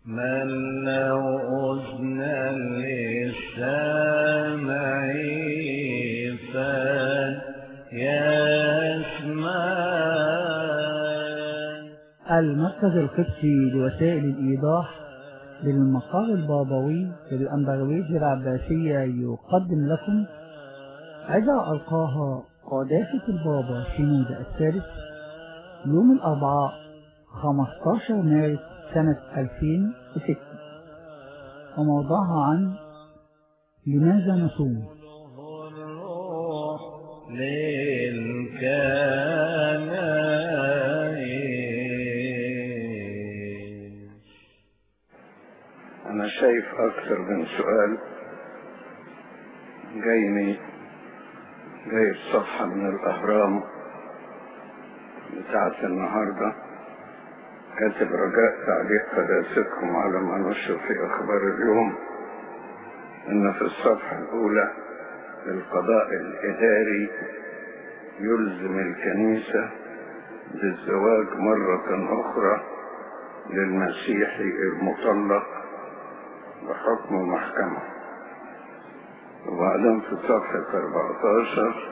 من له أذنا للسامع فليسمع المركز القدسي لوسائل الإيضاح للمقام البابوي للأنبرويج العباسية يقدم لكم عظة ألقاها قداسة البابا شنودة الثالث يوم الأربعاء 15 مارس سنة 2006 وموضوعها عن لماذا نصوم الروح للكنائس أنا شايف أكثر من سؤال جايني جايب صفحة من الأهرام بتاعت النهاردة كاتب رجاء تعليق قداستكم على ما نشر في أخبار اليوم إن في الصفحة الأولى القضاء الإداري يلزم الكنيسة بالزواج مرة أخرى للمسيحي المطلق بحكم محكمة وبعدين في صفحة 14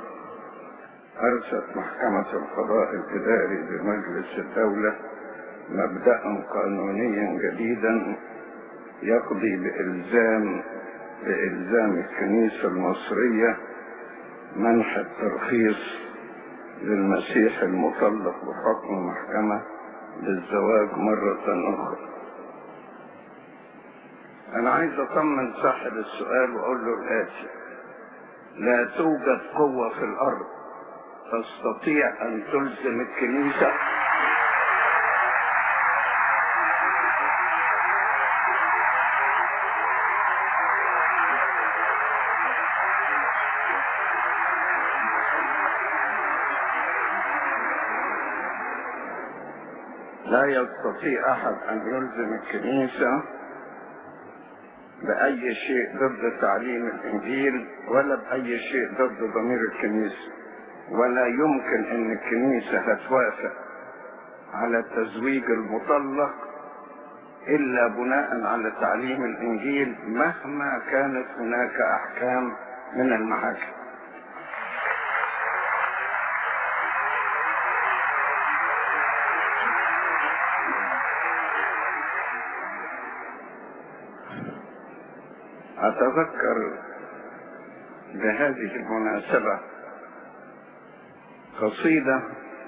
أرست محكمة القضاء الإداري بمجلس الدولة مبدأ قانونيا جديدا يقضي بإلزام بإلزام الكنيسة المصرية منح الترخيص للمسيح المطلق بحكم محكمة بالزواج مرة أخرى أنا عايز أطمن صاحب السؤال وأقول له الآتي لا توجد قوة في الأرض تستطيع أن تلزم الكنيسة لا يستطيع أحد أن يلزم الكنيسة بأي شيء ضد تعليم الإنجيل ولا بأي شيء ضد ضمير الكنيسة ولا يمكن أن الكنيسة هتوافق على تزويج المطلق إلا بناء على تعليم الإنجيل مهما كانت هناك أحكام من المحاكم أتذكر بهذه المناسبة قصيدة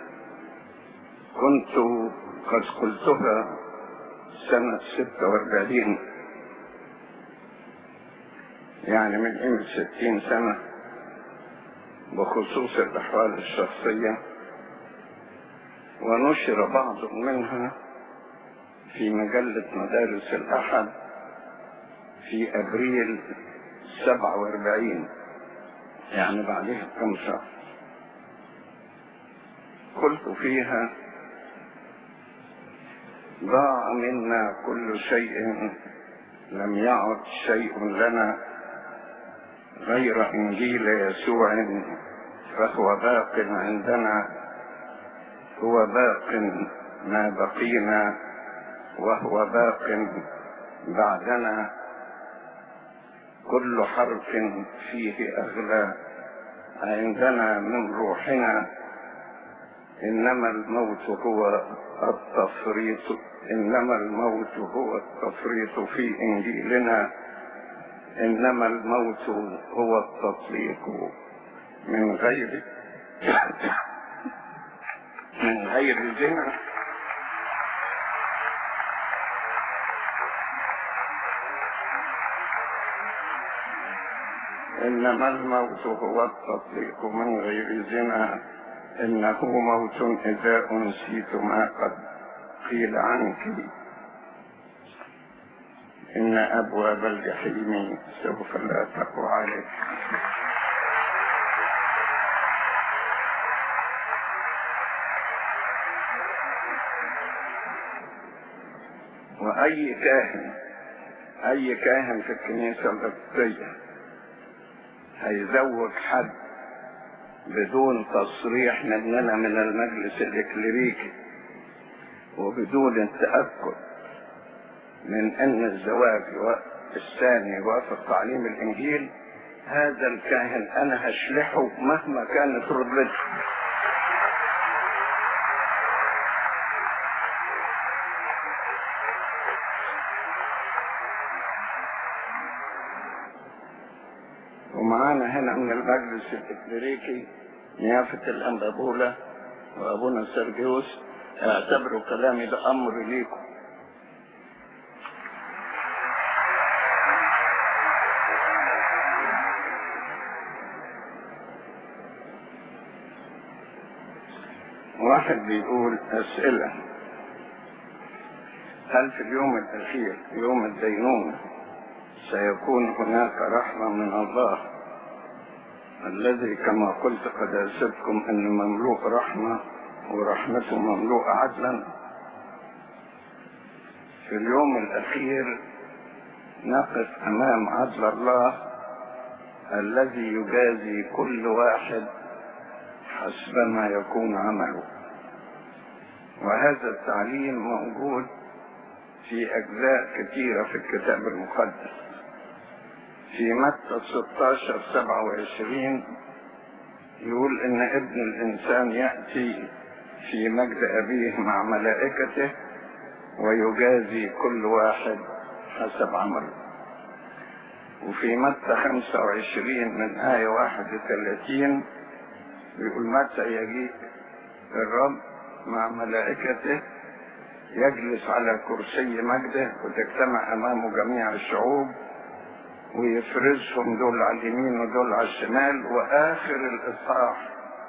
كنت قد قلتها سنة ستة واربعين يعني من قيمة ستين سنة بخصوص الأحوال الشخصية ونشر بعض منها في مجلة مدارس الأحد في ابريل 47 يعني بعدها كم شهر قلت فيها ضاع منا كل شيء لم يعد شيء لنا غير انجيل يسوع فهو باق عندنا هو باق ما بقينا وهو باق بعدنا كل حرف فيه أغلى عندنا من روحنا إنما الموت هو التفريط إنما الموت هو التفريط في إنجيلنا إنما الموت هو التطليق من غير من غير زنا إنما الموت هو التطليق من غير زنا إنه موت إذا أنسيت ما قد قيل عنك إن أبواب الجحيم سوف لا تقوى عليك وأي كاهن أي كاهن في الكنيسة القبطية هيزوج حد بدون تصريح مننا من المجلس الإكليريكي وبدون التأكد من ان الزواج الثاني يوافق تعليم الانجيل هذا الكاهن انا هشلحه مهما كانت رتبته ومعانا هنا من المجلس الإكليريكي نيافة الأنبابولة وأبونا سيرجيوس اعتبروا كلامي ده أمر ليكم واحد بيقول أسئلة هل في اليوم الأخير يوم الدينونة سيكون هناك رحمة من الله الذي كما قلت قداستكم أن مملوء رحمة ورحمته مملوء عدلا في اليوم الأخير نقف أمام عدل الله الذي يجازي كل واحد حسبما يكون عمله وهذا التعليم موجود في أجزاء كثيرة في الكتاب المقدس في متى 16 27 يقول إن ابن الإنسان يأتي في مجد أبيه مع ملائكته ويجازي كل واحد حسب عمله وفي متى 25 من آية 31 بيقول متى يجيء الرب مع ملائكته يجلس على كرسي مجده وتجتمع امامه جميع الشعوب ويفرزهم دول على اليمين ودول على الشمال واخر الاصحاح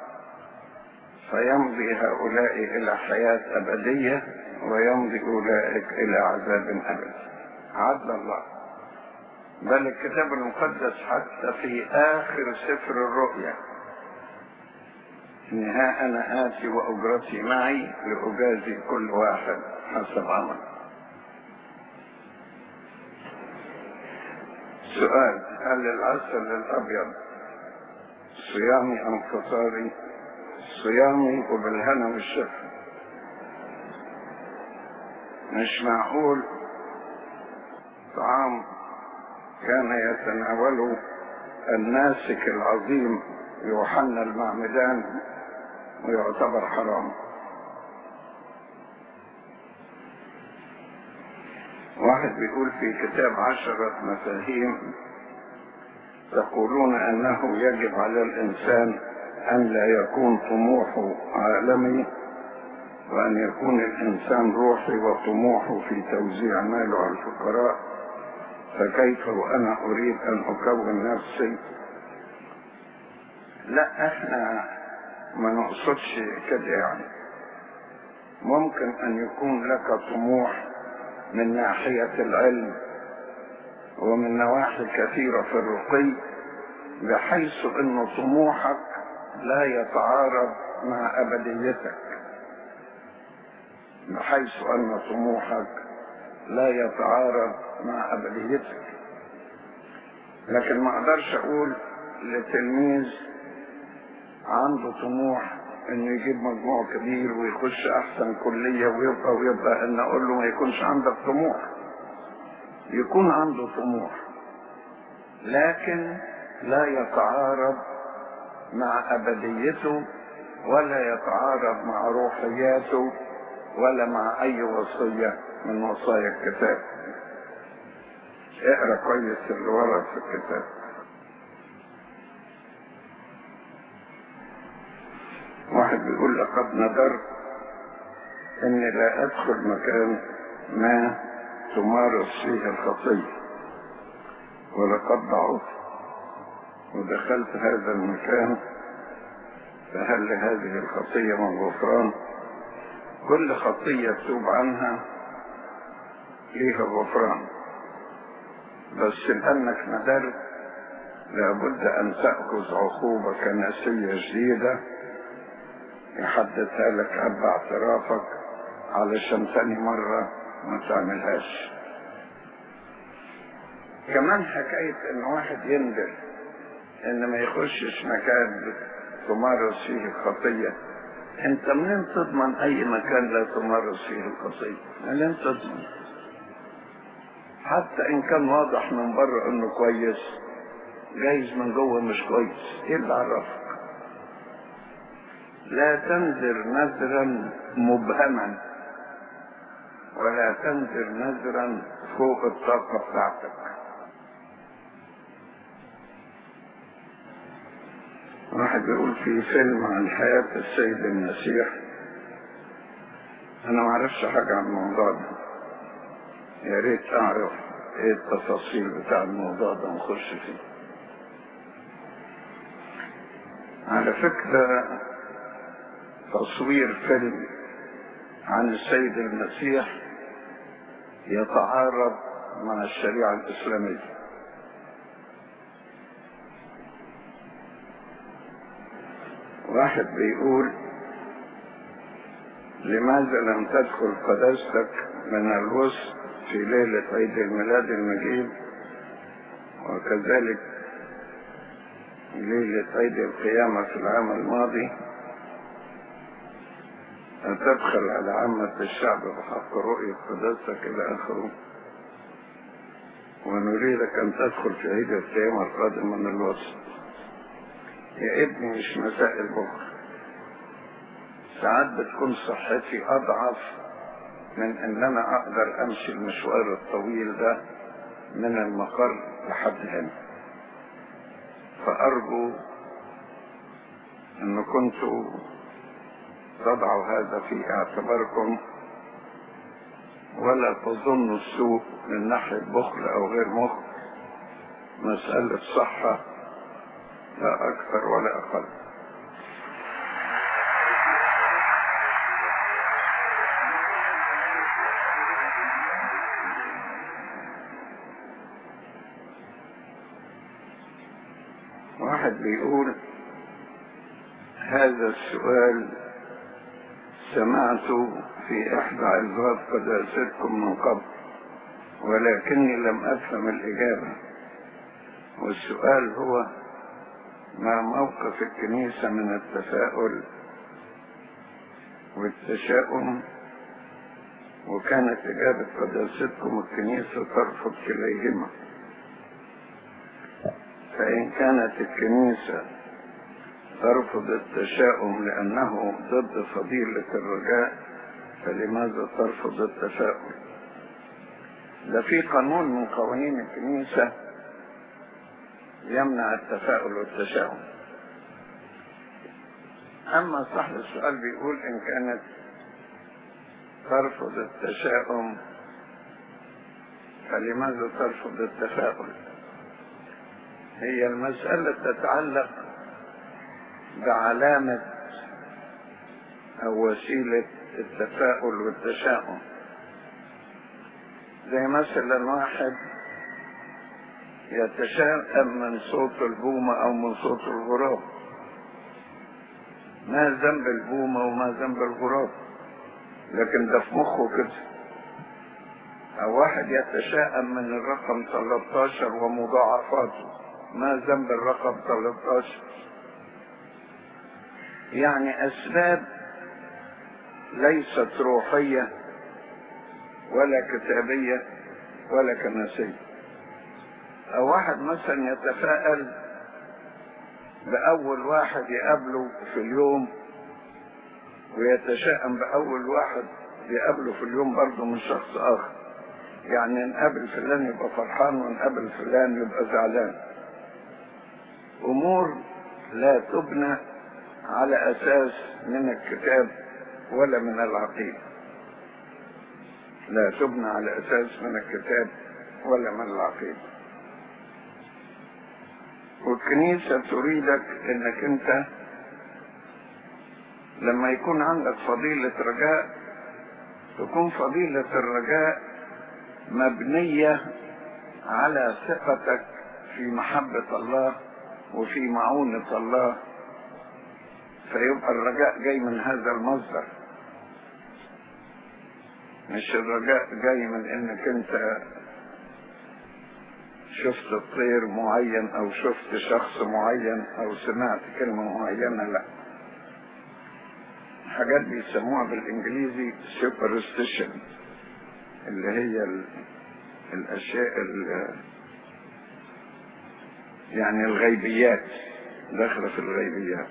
فيمضي هؤلاء الى حياه ابديه ويمضي اولئك الى عذاب ابدي عدل الله بل الكتاب المقدس حتى في اخر سفر الرؤيا ها أنا آتي وأجرتي معي لأجازي كل واحد حسب عمل سؤال هل العسل الأبيض صيامي أم فطاري صيامي وبالهنا والشفا مش معقول طعام كان يتناوله الناسك العظيم يوحنا المعمدان ويعتبر حرام واحد بيقول في كتاب عشرة مفاهيم تقولون أنه يجب على الإنسان أن لا يكون طموحه عالمي وأن يكون الإنسان روحي وطموحه في توزيع ماله على الفقراء فكيف وأنا أريد أن أكون نفسي لا احنا ما نقصدش كده يعني ممكن ان يكون لك طموح من ناحية العلم ومن نواحي كثيرة في الرقي بحيث ان طموحك لا يتعارض مع ابديتك بحيث ان طموحك لا يتعارض مع ابديتك لكن ما اقدرش اقول لتلميذ عنده طموح انه يجيب مجموع كبير ويخش احسن كلية ويبقى ويبقى ان اقول له ما يكونش عندك طموح يكون عنده طموح لكن لا يتعارض مع ابديته ولا يتعارض مع روحياته ولا مع اي وصية من وصايا الكتاب اقرا كويس اللي ورا في الكتاب واحد بيقول لقد ندرت اني لا ادخل مكان ما تمارس فيه الخطية ولقد ضعفت ودخلت هذا المكان فهل هذه الخطية من غفران كل خطية تتوب عنها ليها غفران بس لأنك ندرت لابد أن تأخذ عقوبة كنسية جديدة يحددها لك أب اعترافك علشان تاني مرة ما تعملهاش كمان حكاية ان واحد يندر ان ما يخشش مكان تمارس فيه الخطية انت منين تضمن اي مكان لا تمارس فيه الخطية منين تضمن حتى ان كان واضح من بره انه كويس جايز من جوه مش كويس ايه اللي عرفك لا تنذر نذرا مبهما ولا تنذر نذرا فوق الطاقة بتاعتك واحد بيقول في فيلم عن حياة السيد المسيح انا ما اعرفش حاجة عن الموضوع ده يا ريت اعرف ايه التفاصيل بتاع الموضوع ده نخش فيه على فكرة تصوير فيلم عن السيد المسيح يتعارض مع الشريعة الإسلامية واحد بيقول لماذا لم تدخل قداستك من الوسط في ليلة عيد الميلاد المجيد وكذلك ليلة عيد القيامة في العام الماضي أن تدخل على عامة الشعب بحق رؤية قداستك إلى آخره ونريدك أن تدخل في عيد القيامة القادم من الوسط يا ابني مش مسائل بكرة ساعات بتكون صحتي أضعف من إن أنا أقدر أمشي المشوار الطويل ده من المقر لحد هنا فأرجو أن كنتوا تضعوا هذا في اعتباركم ولا تظنوا السوء من ناحية بخل أو غير مخل مسألة صحة لا أكثر ولا أقل واحد بيقول هذا السؤال سمعت في إحدى عظات قداستكم من قبل ولكني لم أفهم الإجابة والسؤال هو ما موقف الكنيسة من التفاؤل والتشاؤم وكانت إجابة قداستكم الكنيسة ترفض كليهما فإن كانت الكنيسة ترفض التشاؤم لأنه ضد فضيلة الرجاء فلماذا ترفض التفاؤل ده في قانون من قوانين الكنيسة يمنع التفاؤل والتشاؤم أما صاحب السؤال بيقول إن كانت ترفض التشاؤم فلماذا ترفض التفاؤل هي المسألة تتعلق بعلامة أو وسيلة التفاؤل والتشاؤم زي مثلا واحد يتشائم من صوت البومة أو من صوت الغراب ما ذنب البومة وما ذنب الغراب لكن ده في مخه كده أو واحد يتشائم من الرقم 13 ومضاعفاته ما ذنب الرقم 13 يعني أسباب ليست روحية ولا كتابية ولا كنسية أو واحد مثلا يتفائل بأول واحد يقابله في اليوم ويتشائم بأول واحد يقابله في اليوم برضه من شخص آخر يعني نقابل فلان يبقى فرحان ونقابل فلان يبقى زعلان أمور لا تبنى على أساس من الكتاب ولا من العقيدة لا تبنى على أساس من الكتاب ولا من العقيدة والكنيسة تريدك انك انت لما يكون عندك فضيلة رجاء تكون فضيلة الرجاء مبنية على ثقتك في محبة الله وفي معونة الله فيبقى الرجاء جاي من هذا المصدر مش الرجاء جاي من انك انت شفت الطير معين او شفت شخص معين او سمعت كلمة معينة لا حاجات بيسموها بالانجليزي superstition اللي هي الأشياء ال- يعني الغيبيات داخلة في الغيبيات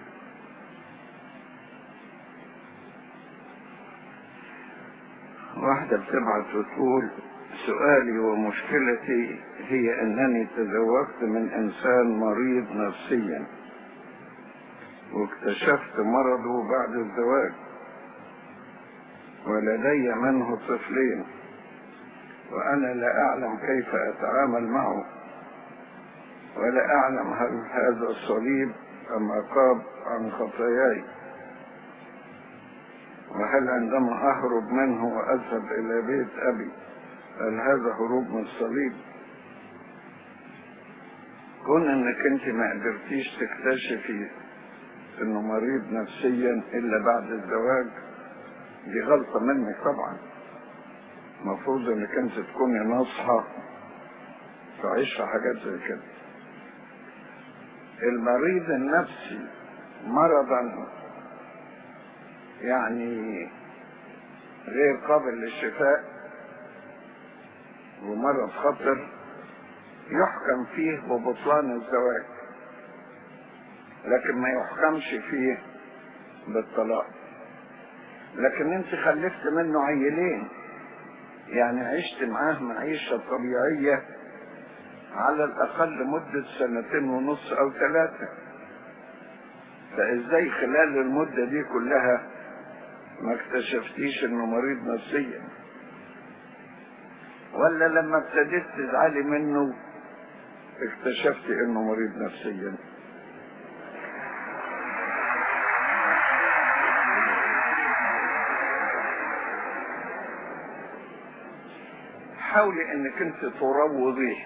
واحدة بتبعت وتقول سؤالي ومشكلتي هي أنني تزوجت من إنسان مريض نفسيا واكتشفت مرضه بعد الزواج ولدي منه طفلين وأنا لا أعلم كيف أتعامل معه ولا أعلم هل هذا الصليب أم عقاب عن خطاياي وهل عندما أهرب منه وأذهب إلى بيت أبي هل هذا هروب من الصليب كون انك انت ما قدرتيش تكتشفي انه مريض نفسيا الا بعد الزواج دي غلطة منك طبعا المفروض انك انت تكوني ناصحة تعيش في حاجات زي كده المريض النفسي مرضا يعني غير قابل للشفاء ومرض خطر يحكم فيه ببطلان الزواج لكن ما يحكمش فيه بالطلاق لكن انت خلفت منه عيلين يعني عشت معاه معيشة طبيعية على الأقل مدة سنتين ونص أو ثلاثة فإزاي خلال المدة دي كلها ما اكتشفتيش إنه مريض نفسيا ولا لما ابتديت تزعلي منه اكتشفتي إنه مريض نفسيا حاولي انك انت تروضيه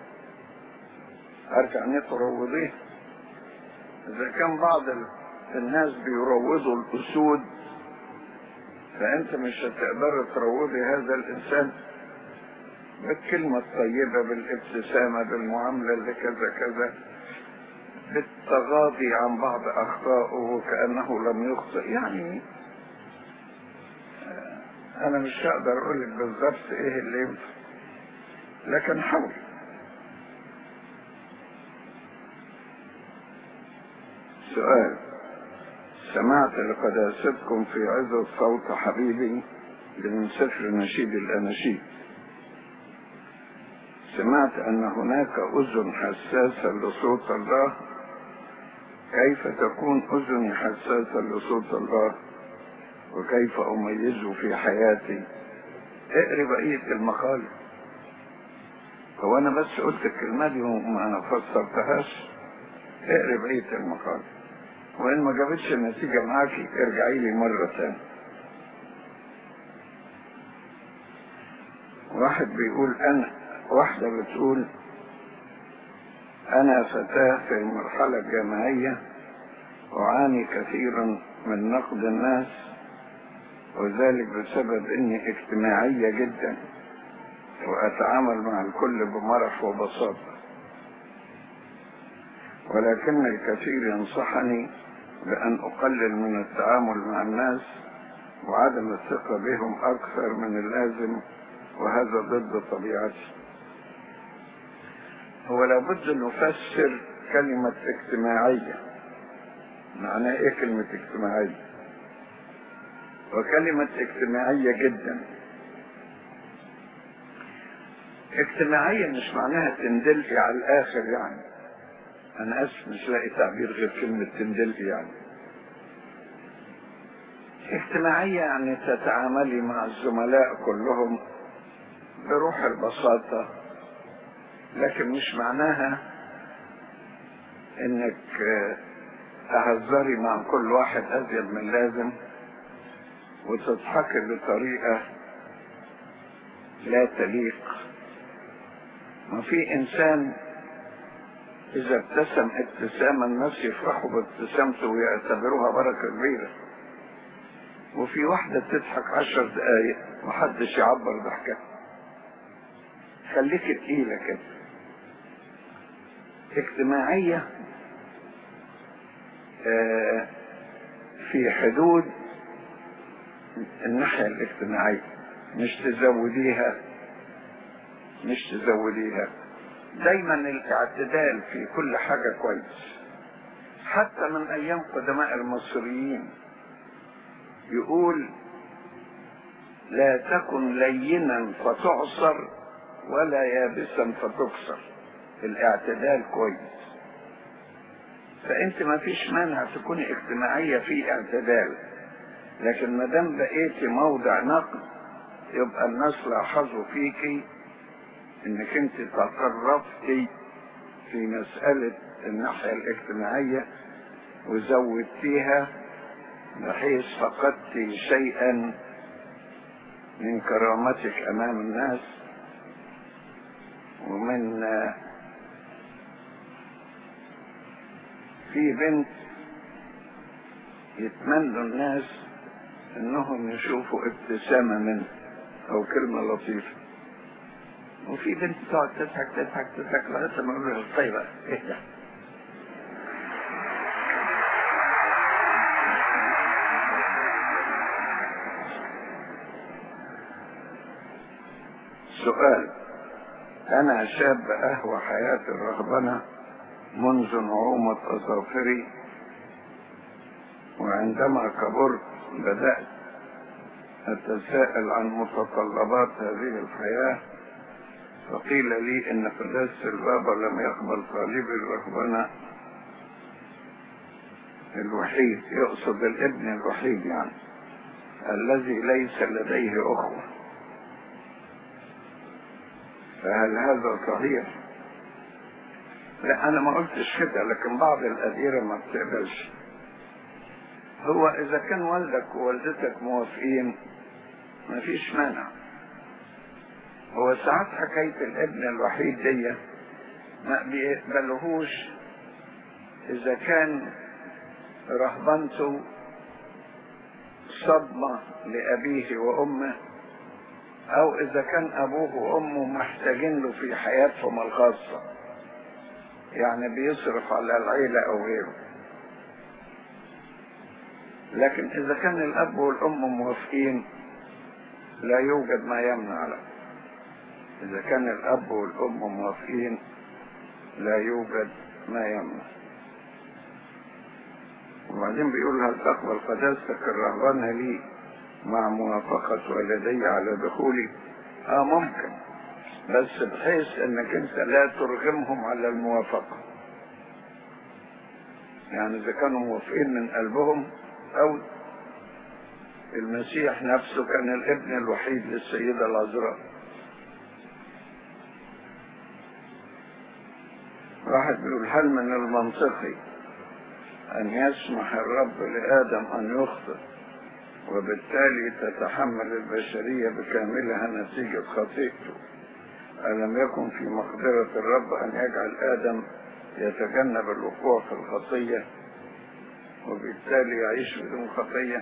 ارجع ان تروضيه اذا كان بعض ال- الناس بيروضوا الاسود فانت مش هتقدر تروضي هذا الانسان بالكلمة الطيبة بالابتسامة بالمعاملة اللي كذا كذا بالتغاضي عن بعض اخطائه وكأنه لم يخطئ يعني انا مش هقدر اقول لك بالظبط ايه اللي ينفع لكن حاول سؤال سمعت لقداستكم في عزة صوت حبيبي من سفر نشيد الأناشيد سمعت أن هناك أذن حساسة لصوت الله كيف تكون أذني حساسة لصوت الله وكيف أميزه في حياتي اقري بقية المقال هو أنا بس قلت الكلمة دي وما فسرتهاش اقري بقية المقال وإن ما جابتش النتيجة معاكي ارجعي لي مرة تانية واحد بيقول أنا واحدة بتقول أنا فتاة في المرحلة الجامعية أعاني كثيرا من نقد الناس وذلك بسبب اني اجتماعية جدا واتعامل مع الكل بمرح وبساطة ولكن الكثير ينصحني بان اقلل من التعامل مع الناس وعدم الثقة بهم اكثر من اللازم وهذا ضد طبيعتي هو لابد نفسر كلمة اجتماعية معناه ايه كلمة اجتماعية وكلمة اجتماعية جدا اجتماعية مش معناها تندلقي على الآخر يعني أنا آسف مش لاقي تعبير غير كلمة تندلقي يعني اجتماعية يعني تتعاملي مع الزملاء كلهم بروح البساطة لكن مش معناها انك تهزري مع كل واحد ازيد من اللازم وتضحكي بطريقة لا تليق ما في انسان اذا ابتسم ابتسامة الناس يفرحوا بابتسامته ويعتبروها بركة كبيرة وفي واحدة تضحك عشر دقايق محدش يعبر ضحكها خليك تقيلة كده اجتماعية آه في حدود الناحية الاجتماعية مش تزوديها مش تزوديها دايما الاعتدال في كل حاجة كويس حتى من ايام قدماء المصريين يقول لا تكن لينا فتعصر ولا يابسا فتكسر الاعتدال كويس فانت ما فيش مانع تكوني اجتماعية في اعتدال لكن ما دام بقيتي موضع نقد يبقى الناس لاحظوا فيكي انك انت تطرفتي في مسألة الناحية الاجتماعية وزودتيها بحيث فقدت شيئا من كرامتك امام الناس ومن في بنت يتمنوا الناس انهم يشوفوا ابتسامة منه او كلمة لطيفة وفي بنت تقعد تضحك تضحك تضحك لغاية ما يقول لها طيب اهدى سؤال أنا شاب أهوى حياة الرهبنة منذ نعومة أظافري وعندما كبرت بدأت أتساءل عن متطلبات هذه الحياة فقيل لي إن قداسة البابا لم يقبل طالبي الرهبنة الوحيد يقصد الابن الوحيد يعني الذي ليس لديه أخوة فهل هذا صحيح؟ لا أنا ما قلتش كده لكن بعض الأديرة ما بتقبلش هو إذا كان والدك ووالدتك موافقين ما فيش مانع هو ساعات حكاية الابن الوحيد دي ما بيقبلهوش إذا كان رهبنته صدمة لأبيه وأمه أو إذا كان أبوه وأمه محتاجين له في حياتهم الخاصة يعني بيصرف على العيلة أو غيره لكن إذا كان الأب والأم موافقين لا يوجد ما يمنع له إذا كان الأب والأم موافقين لا يوجد ما يمنع وبعدين بيقول هل تقبل قداستك الرهبنة لي مع موافقة والدي على دخولي اه ممكن بس بحيث انك انت لا ترغمهم على الموافقة يعني اذا كانوا موافقين من قلبهم او المسيح نفسه كان الابن الوحيد للسيدة العذراء واحد بيقول هل من المنطقي أن يسمح الرب لآدم أن يخطئ وبالتالي تتحمل البشرية بكاملها نتيجة خطيئته ألم يكن في مقدرة الرب أن يجعل آدم يتجنب الوقوع في الخطية وبالتالي يعيش بدون خطية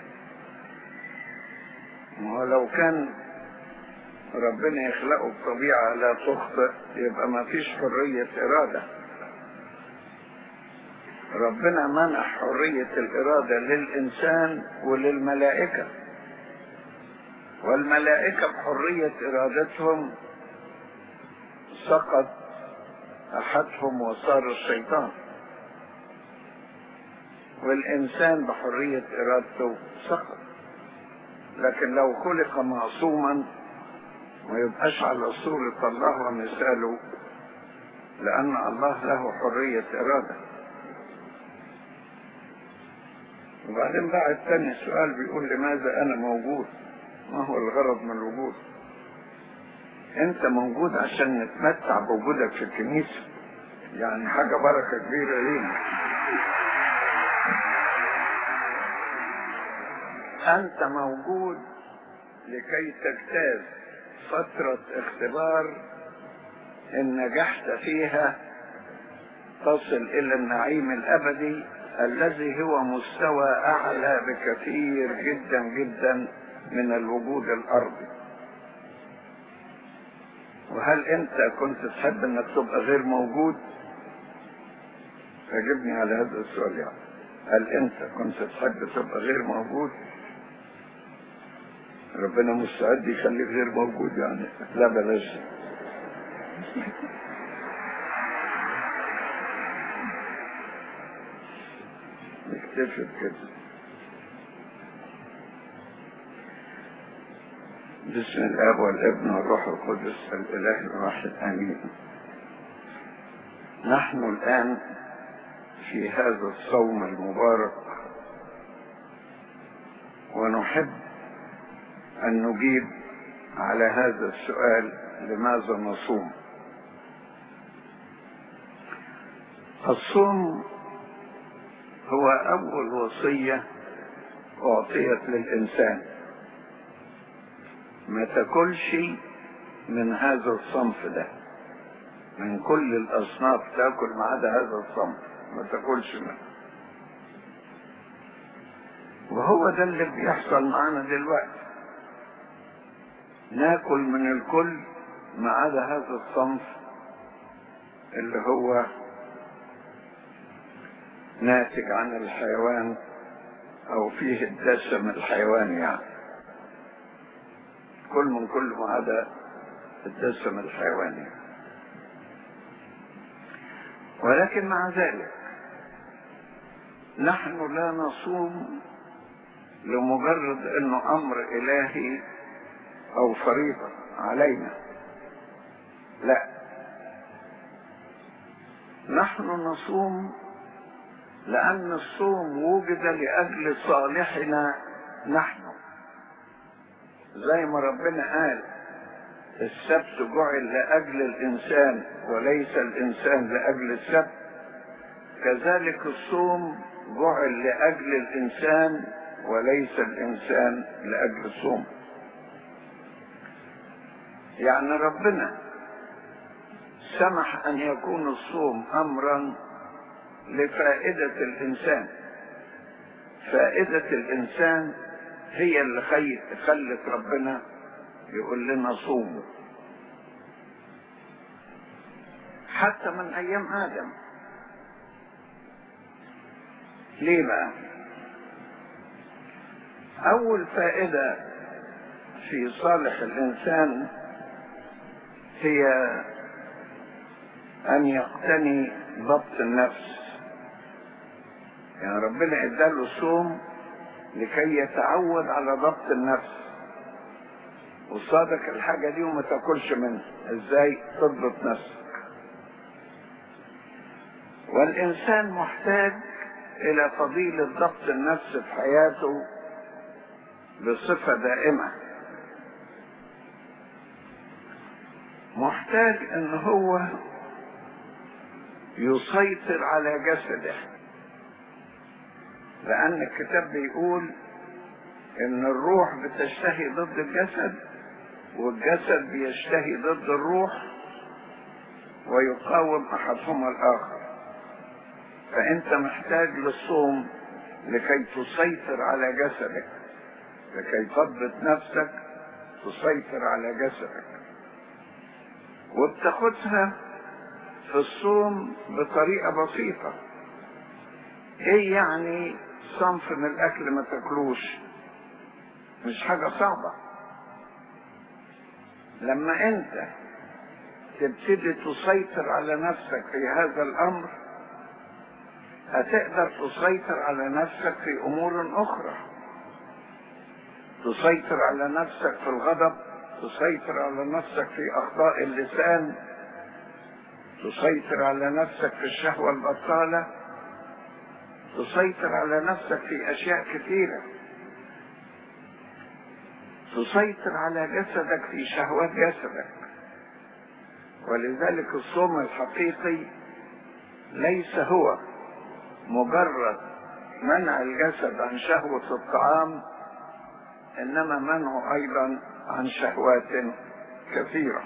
ولو كان ربنا يخلقه بطبيعة لا تخطئ يبقى ما فيش حرية إرادة ربنا منح حرية الإرادة للإنسان وللملائكة والملائكة بحرية إرادتهم سقط أحدهم وصار الشيطان والإنسان بحرية إرادته سقط لكن لو خلق معصوما ما يبقاش على صورة الله ومثاله لأن الله له حرية إرادة وبعدين بقى الثاني السؤال بيقول لماذا أنا موجود ما هو الغرض من الوجود أنت موجود عشان نتمتع بوجودك في الكنيسة يعني حاجة بركة كبيرة لينا أنت موجود لكي تجتاز فترة اختبار إن نجحت فيها تصل إلى النعيم الأبدي الذي هو مستوى أعلى بكثير جدا جدا من الوجود الأرضي وهل أنت كنت تحب أنك تبقى غير موجود؟ أجبني على هذا السؤال يعني هل أنت كنت تحب تبقى غير موجود؟ ربنا مستعد يخليك غير موجود يعني لا بلاش نكتفي كده بسم الاب والابن والروح القدس الاله الواحد امين نحن الان في هذا الصوم المبارك ونحب ان نجيب على هذا السؤال لماذا نصوم الصوم هو اول وصيه اعطيت للانسان ما تاكلش من هذا الصنف ده من كل الاصناف تاكل ما عدا هذا الصنف ما تاكلش منه وهو ده اللي بيحصل معانا دلوقتي ناكل من الكل ما عدا هذا الصنف اللي هو ناتج عن الحيوان او فيه الدسم الحيواني يعني كل من كل ما عدا الدسم الحيواني ولكن مع ذلك نحن لا نصوم لمجرد انه امر الهي او فريضة علينا لا نحن نصوم لأن الصوم وجد لأجل صالحنا نحن زي ما ربنا قال السبت جعل لأجل الإنسان وليس الإنسان لأجل السبت كذلك الصوم جعل لأجل الإنسان وليس الإنسان لأجل الصوم يعني ربنا سمح أن يكون الصوم أمرا لفائدة الإنسان فائدة الإنسان هي اللي خي... خلت ربنا يقول لنا صوموا حتى من أيام آدم ليه بقى؟ أول فائدة في صالح الإنسان هي أن يقتني ضبط النفس يعني ربنا اداله الصوم لكي يتعود على ضبط النفس وصادق الحاجة دي وما تاكلش منها ازاي تضبط نفسك والإنسان محتاج إلى فضيلة ضبط النفس في حياته بصفة دائمة محتاج ان هو يسيطر على جسده لان الكتاب بيقول ان الروح بتشتهي ضد الجسد والجسد بيشتهي ضد الروح ويقاوم احدهما الاخر فانت محتاج للصوم لكي تسيطر على جسدك لكي تضبط نفسك تسيطر على جسدك وبتاخدها في الصوم بطريقة بسيطة ايه يعني صنف من الاكل ما تاكلوش مش حاجة صعبة لما انت تبتدي تسيطر على نفسك في هذا الامر هتقدر تسيطر على نفسك في امور اخرى تسيطر على نفسك في الغضب تسيطر على نفسك في اخطاء اللسان تسيطر على نفسك في الشهوة البطالة تسيطر على نفسك في اشياء كثيرة تسيطر على جسدك في شهوات جسدك ولذلك الصوم الحقيقي ليس هو مجرد منع الجسد عن شهوة الطعام انما منعه ايضا عن شهوات كثيرة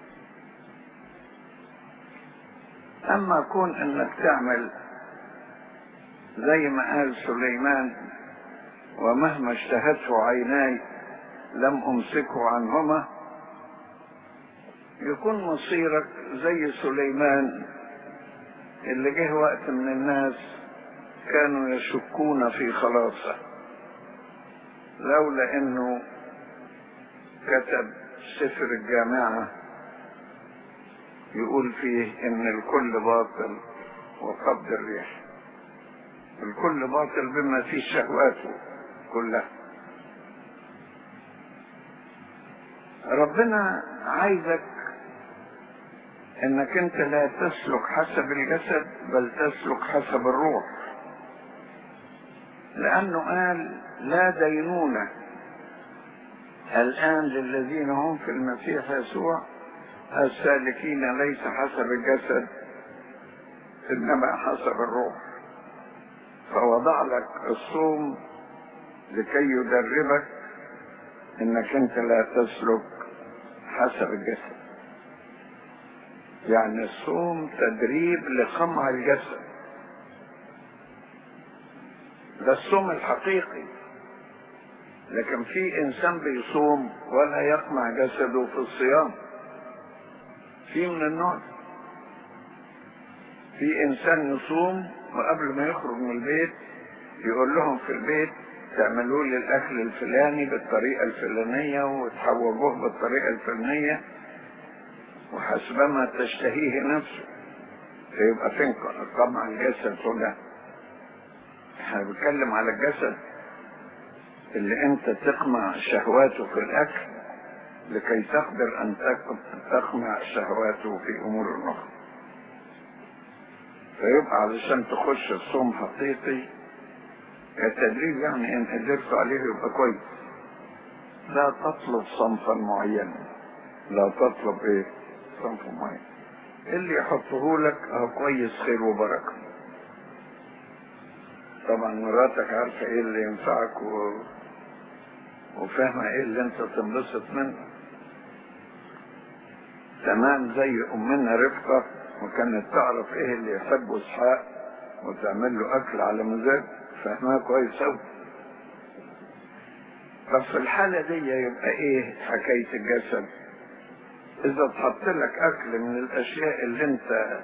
اما كون انك تعمل زي ما قال سليمان ومهما اشتهته عيناي لم امسكه عنهما يكون مصيرك زي سليمان اللي جه وقت من الناس كانوا يشكون في خلاصه لولا انه كتب سفر الجامعة يقول فيه ان الكل باطل وقبض الريح الكل باطل بما فيه شهواته كلها ربنا عايزك انك انت لا تسلك حسب الجسد بل تسلك حسب الروح لانه قال لا دينونة الان للذين هم في المسيح يسوع السالكين ليس حسب الجسد انما حسب الروح فوضع لك الصوم لكي يدربك انك انت لا تسلك حسب الجسد يعني الصوم تدريب لقمع الجسد ده الصوم الحقيقي لكن في انسان بيصوم ولا يقمع جسده في الصيام في من النوع في انسان يصوم وقبل ما يخرج من البيت يقول لهم في البيت تعملوا لي الاكل الفلاني بالطريقه الفلانيه وتحوجوه بالطريقه الفلانيه وحسبما تشتهيه نفسه فيبقى فين قمع الجسد كلها احنا بنتكلم على الجسد اللي انت تقمع شهواته في الاكل لكي تقدر ان تقمع شهواته في امور اخرى فيبقى علشان تخش الصوم حقيقي التدريب يعني ان قدرت عليه يبقى كويس لا تطلب صنفا معينا لا تطلب ايه صنف معين اللي يحطه لك اهو كويس خير وبركه طبعا مراتك عارفه ايه اللي ينفعك و... وفاهمه ايه اللي انت تنبسط منه تمام زي امنا رفقه وكانت تعرف ايه اللي يحبه اسحاق وتعمل له اكل على مزاج فاهمها كويس اوي طب في الحالة دي يبقى ايه حكاية الجسد اذا تحط لك اكل من الاشياء اللي انت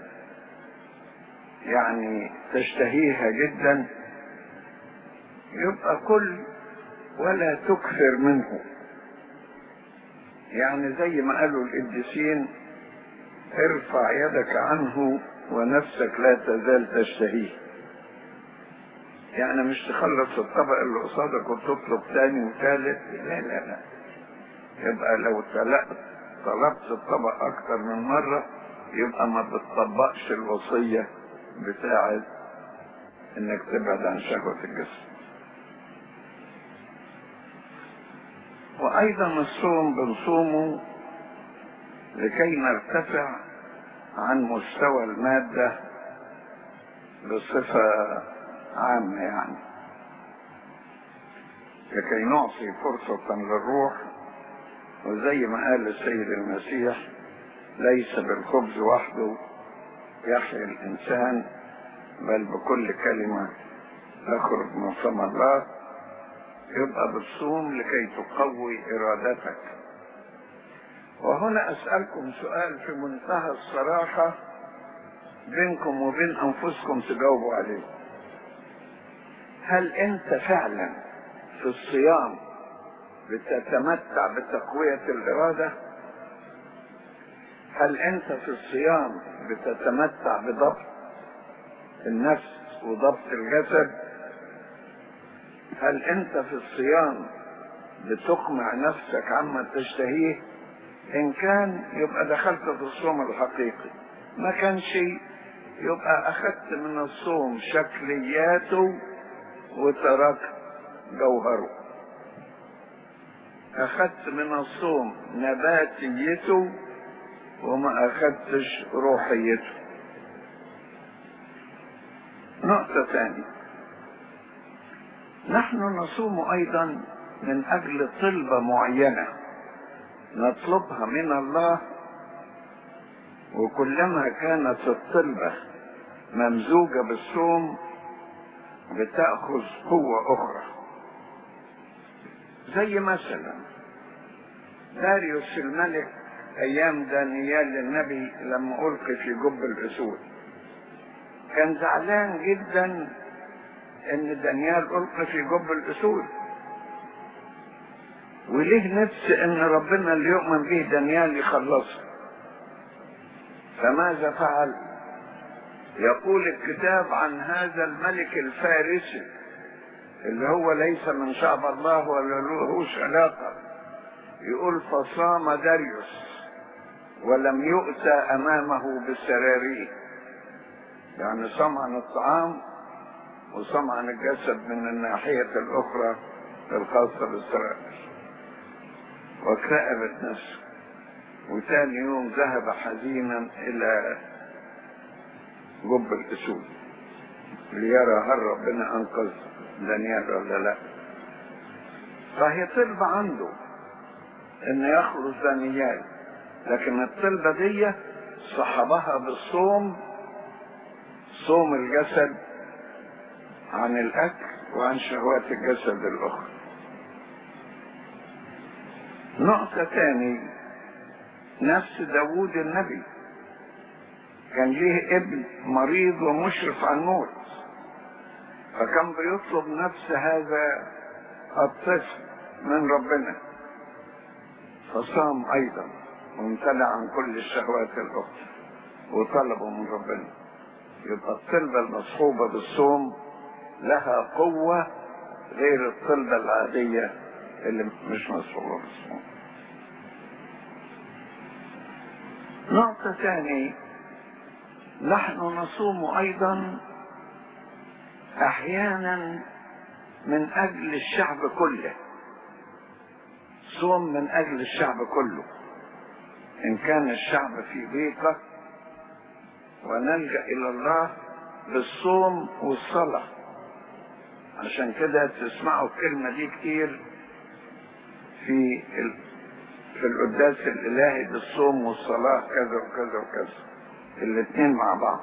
يعني تشتهيها جدا يبقى كل ولا تكثر منه يعني زي ما قالوا القديسين ارفع يدك عنه ونفسك لا تزال تشتهيه يعني مش تخلص الطبق اللي قصادك وتطلب تاني وثالث لا لا لا يبقى لو طلبت الطبق اكتر من مرة يبقى ما بتطبقش الوصية بتاعت انك تبعد عن شهوة الجسد وايضا الصوم بنصومه لكي نرتفع عن مستوى المادة بصفة عامة يعني لكي نعطي فرصة للروح وزي ما قال السيد المسيح ليس بالخبز وحده يحيا الإنسان بل بكل كلمة تخرج من فم الله يبقى بتصوم لكي تقوي إرادتك وهنا أسألكم سؤال في منتهى الصراحة بينكم وبين أنفسكم تجاوبوا عليه هل أنت فعلا في الصيام بتتمتع بتقوية الإرادة هل أنت في الصيام بتتمتع بضبط النفس وضبط الجسد هل أنت في الصيام بتقمع نفسك عما تشتهيه إن كان يبقى دخلت في الصوم الحقيقي ما كانش يبقى أخذت من الصوم شكلياته وتركت جوهره أخذت من الصوم نباتيته وما أخذتش روحيته نقطة ثانية نحن نصوم أيضا من أجل طلبة معينة نطلبها من الله وكلما كانت الطلبة ممزوجة بالصوم بتأخذ قوة أخرى زي مثلا داريوس الملك أيام دانيال النبي لما ألقي في جب الأسود كان زعلان جدا إن دانيال ألقي في جب الأسود وليه نفس إن ربنا اللي يؤمن به دانيال يخلصه فماذا فعل يقول الكتاب عن هذا الملك الفارسي اللي هو ليس من شعب الله ولا لهوش علاقة يقول فصام داريوس ولم يؤتى أمامه بالسراريه يعني صام عن الطعام وصام عن الجسد من الناحية الأخرى الخاصة بالسرائر واكتئبت نفسه وثاني يوم ذهب حزينا إلى جب الأسود ليرى هل ربنا أنقذ دانيال ولا لا فهي طلبة عنده إن يخلص دانيال لكن الطلبة دي صحبها بالصوم صوم الجسد عن الأكل وعن شهوات الجسد الأخرى نقطة تاني نفس داوود النبي كان ليه ابن مريض ومشرف على الموت فكان بيطلب نفس هذا الطفل من ربنا فصام ايضا وامتنع عن كل الشهوات الاخرى وطلبه من ربنا يبقى الطلبة المصحوبة بالصوم لها قوة غير الطلبة العادية اللي مش مصحوبة بالصوم نقطة ثانية نحن نصوم أيضا أحيانا من أجل الشعب كله صوم من أجل الشعب كله إن كان الشعب في ضيقة ونلجأ إلى الله بالصوم والصلاة عشان كده تسمعوا الكلمة دي كتير في ال... في القداس الإلهي بالصوم والصلاة كذا وكذا وكذا الاثنين مع بعض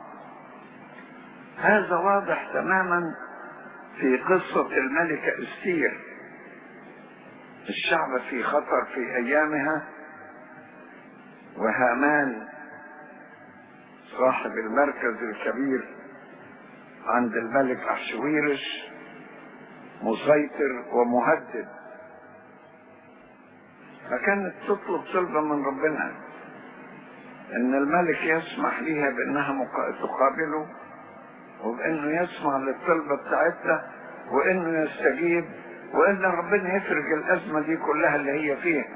هذا واضح تماما في قصة الملكة استير الشعب في خطر في أيامها وهامان صاحب المركز الكبير عند الملك أحشويرش مسيطر ومهدد فكانت تطلب طلبة من ربنا ان الملك يسمح ليها بانها مقا- تقابله وبانه يسمع للطلبة بتاعتها وانه يستجيب وان ربنا يفرج الازمة دي كلها اللي هي فيها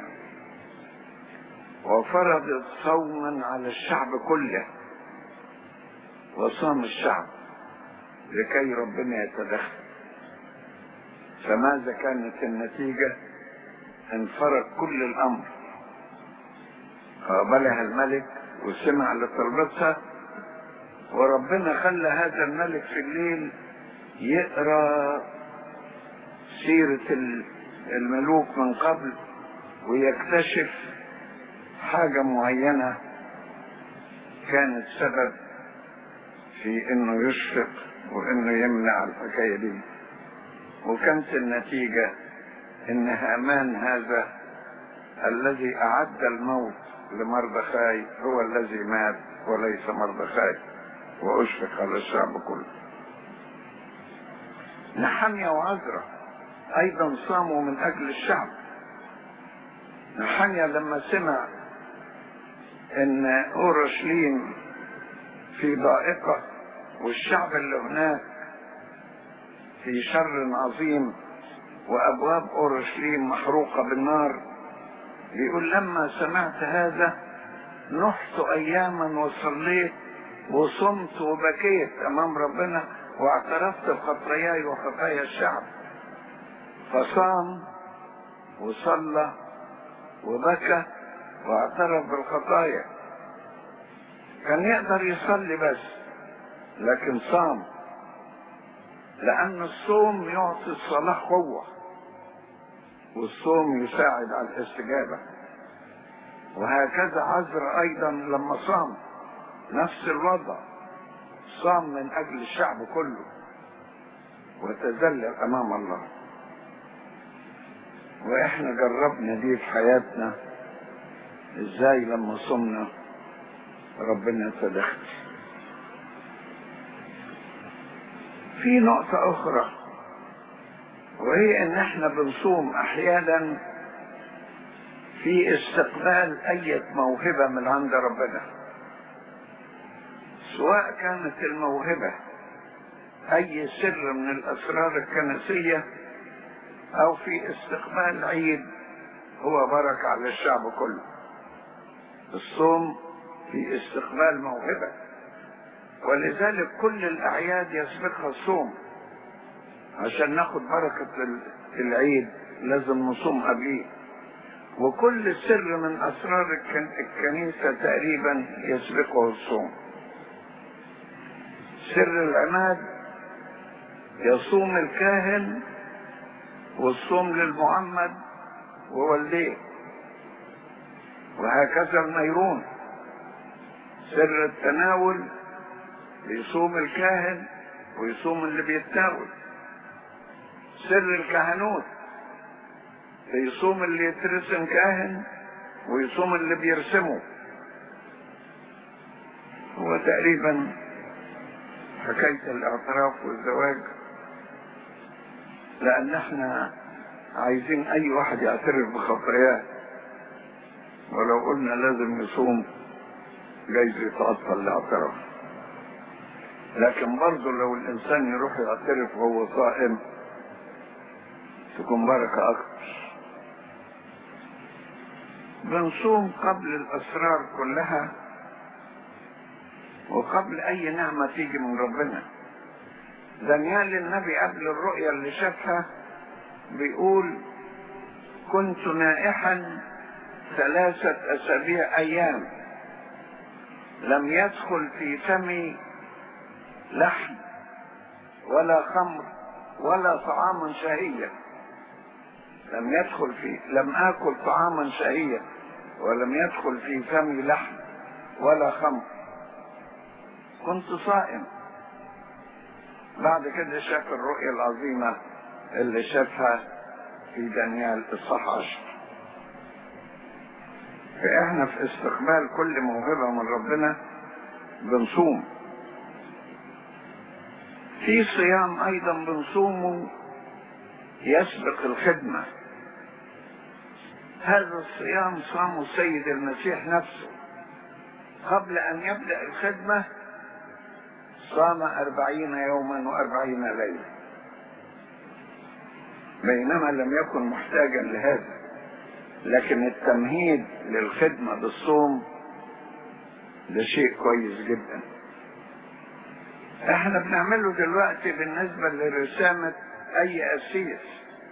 وفرضت صوما على الشعب كله وصام الشعب لكي ربنا يتدخل فماذا كانت النتيجة انفرد كل الامر قابلها الملك وسمع لطلبتها وربنا خلى هذا الملك في الليل يقرا سيرة ال- الملوك من قبل ويكتشف حاجة معينة كانت سبب في انه يشفق وانه يمنع الحكاية دي وكانت النتيجة ان هامان هذا الذي اعد الموت لمردخاي هو الذي مات وليس مردخاي واشفق على الشعب كله نحمية وعزرة ايضا صاموا من اجل الشعب نحمية لما سمع ان اورشليم في ضائقة والشعب اللي هناك في شر عظيم وابواب اورشليم محروقة بالنار بيقول لما سمعت هذا نحت اياما وصليت وصمت وبكيت امام ربنا واعترفت بخطاياي وخطايا الشعب فصام وصلى وبكى واعترف بالخطايا كان يقدر يصلي بس لكن صام لأن الصوم يعطي الصلاة قوة والصوم يساعد على الاستجابة وهكذا عزر أيضا لما صام نفس الوضع صام من أجل الشعب كله وتذلل أمام الله وإحنا جربنا دي في حياتنا إزاي لما صمنا ربنا تدخل في نقطة أخرى وهي إن إحنا بنصوم أحيانا في استقبال أي موهبة من عند ربنا سواء كانت الموهبة أي سر من الأسرار الكنسية أو في استقبال عيد هو بركة على الشعب كله الصوم في استقبال موهبة ولذلك كل الأعياد يسبقها الصوم عشان ناخد بركة العيد لازم نصوم قبليه وكل سر من أسرار الكنيسة تقريبا يسبقه الصوم سر العماد يصوم الكاهن والصوم للمعمد ووليه وهكذا الميرون سر التناول يصوم الكاهن ويصوم اللي بيتناول سر الكهنوت يصوم اللي يترسم كاهن ويصوم اللي بيرسمه هو تقريبا حكاية الاعتراف والزواج لأن احنا عايزين أي واحد يعترف بخطاياه ولو قلنا لازم يصوم جايز يتعطل الاعتراف لكن برضه لو الإنسان يروح يعترف وهو صائم تكون بركة أكتر بنصوم قبل الأسرار كلها وقبل أي نعمة تيجي من ربنا دانيال النبي قبل الرؤيا اللي شافها بيقول كنت نائحا ثلاثة أسابيع أيام لم يدخل في فمي لحم ولا خمر ولا طعاما شهيا لم يدخل في لم آكل طعاما شهيا ولم يدخل في فمي لحم ولا خمر كنت صائم بعد كده شاف الرؤية العظيمة اللي شافها في دانيال الصح عشر فإحنا في استقبال كل موهبة من ربنا بنصوم في صيام أيضا بنصومه يسبق الخدمة هذا الصيام صام السيد المسيح نفسه قبل أن يبدأ الخدمة صام أربعين يوما وأربعين ليلة بينما لم يكن محتاجا لهذا لكن التمهيد للخدمة بالصوم ده شيء كويس جدا احنا بنعمله دلوقتي بالنسبة لرسامة اي اسيس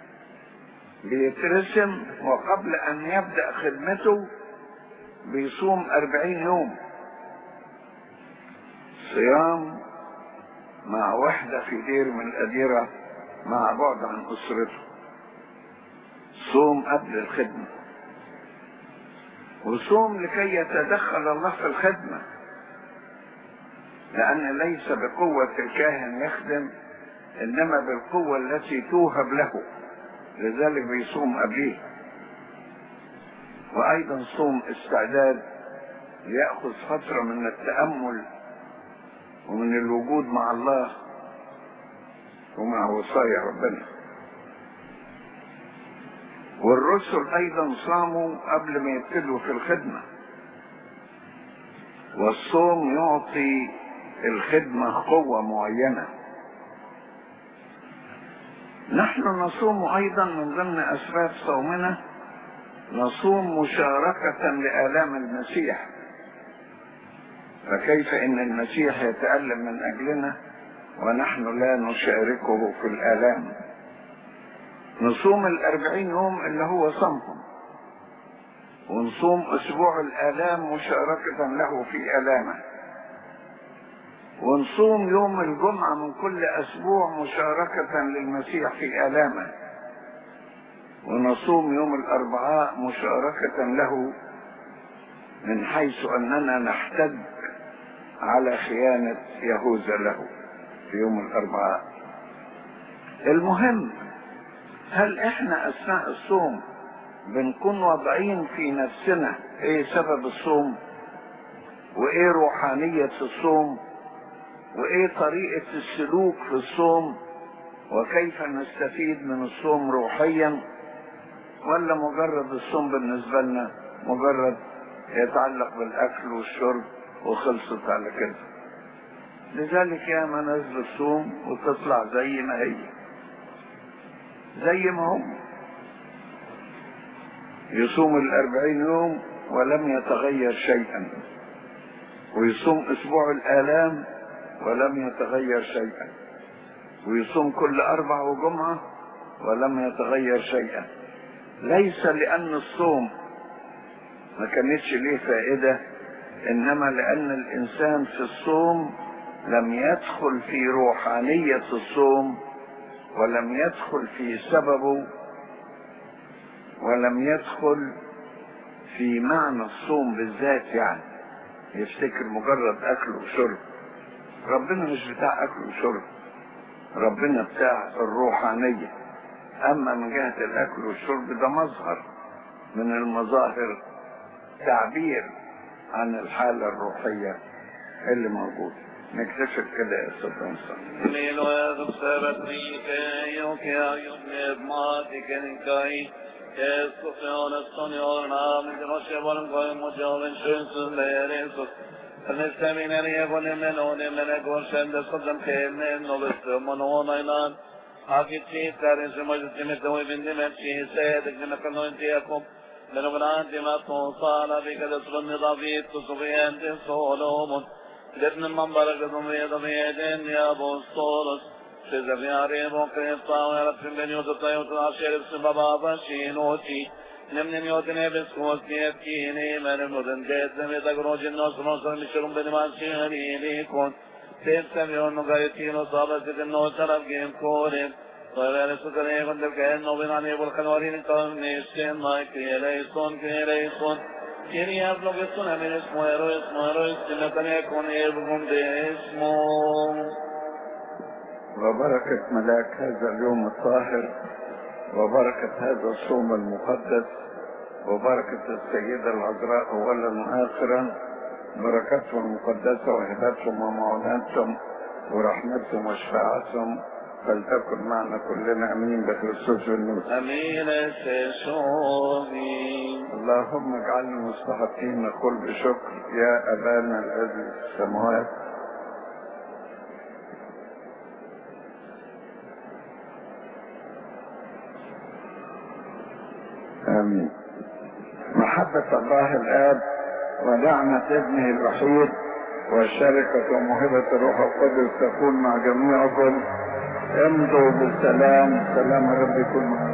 بيترسم وقبل ان يبدأ خدمته بيصوم أربعين يوم صيام مع وحدة في دير من الأديرة مع بعد عن أسرته صوم قبل الخدمة وصوم لكي يتدخل الله في الخدمة لأن ليس بقوة الكاهن يخدم إنما بالقوة التي توهب له لذلك بيصوم قبليه وأيضا صوم استعداد ليأخذ فترة من التأمل ومن الوجود مع الله ومع وصايا ربنا والرسل ايضا صاموا قبل ما يبتدوا في الخدمة والصوم يعطي الخدمة قوة معينة نحن نصوم ايضا من ضمن اسباب صومنا نصوم مشاركة لآلام المسيح فكيف ان المسيح يتألم من اجلنا ونحن لا نشاركه في الآلام نصوم الأربعين يوم اللي هو صمهم ونصوم أسبوع الآلام مشاركة له في آلامه ونصوم يوم الجمعة من كل أسبوع مشاركة للمسيح في آلامه ونصوم يوم الأربعاء مشاركة له من حيث أننا نحتج على خيانة يهوذا له في يوم الأربعاء المهم هل احنا اثناء الصوم بنكون واضعين في نفسنا ايه سبب الصوم وايه روحانية الصوم وايه طريقة السلوك في الصوم وكيف نستفيد من الصوم روحيا ولا مجرد الصوم بالنسبة لنا مجرد يتعلق بالاكل والشرب وخلصت على كده لذلك ياما ناس بتصوم وتطلع زي ما هي زي ما هم يصوم الأربعين يوم ولم يتغير شيئا ويصوم أسبوع الآلام ولم يتغير شيئا ويصوم كل أربع وجمعة ولم يتغير شيئا ليس لأن الصوم ما كانتش ليه فائدة إنما لأن الإنسان في الصوم لم يدخل في روحانية الصوم ولم يدخل في سببه ولم يدخل في معنى الصوم بالذات يعني يفتكر مجرد أكل وشرب ربنا مش بتاع أكل وشرب ربنا بتاع الروحانية أما من جهة الأكل والشرب ده مظهر من المظاهر تعبير عن الحالة الروحية اللي موجودة نكتشف كده يا أستاذ أنصار Milo edum sebet rike, jo kja jo med matiken kai, Jesu fjones son jor namen, det var sjevalen kai mot javen sjönsen ler Jesus. فنستمين يكون من هون من يكون شند صدم خيرنا وبسم ونونا حقيقة شيء كارن سمجد سمت هو بن دمت شيء سيدك من كل انتيكم لنبران ما توصال بك دسل النضافيت تصفيان تسولومون لابن المنبر قدم يدين يا ابو الصورس شذا في عريب وقريبطا ويرب بن يوت الطيوت العشير بسم بابا شينوتي نمن يوتني بسكوت كيبكيني من المدن ديت زمي تقروج النص نصر مشرم بنمان شيري ليكون تيب سميون نغايتين وصابة النو طرف جيم كورين وغير سكري كنت كأن نوبين عني بالخنورين كون نيشتين ما كيريسون كيريسون كيري أبلغ السنة من اسمه إيرو اسمه إيرو اسمه يكون إيبكم باسمه وبركة ملاك هذا اليوم الطاهر وبركة هذا الصوم المقدس وبركة السيدة العذراء أولا وآخرا بركتهم المقدسة وهباتهم ومعوناتهم ورحمتهم وشفاعتهم فلتكن معنا كلنا امين بكريستوس النور أمين سشومي اللهم اجعلنا مستحقين نقول بشكر يا ابانا الذي في السماوات امين محبة الله الاب ونعمة ابنه الوحيد وشركة وموهبة الروح القدس تكون مع جميعكم امضوا بالسلام سلام رب يكون معكم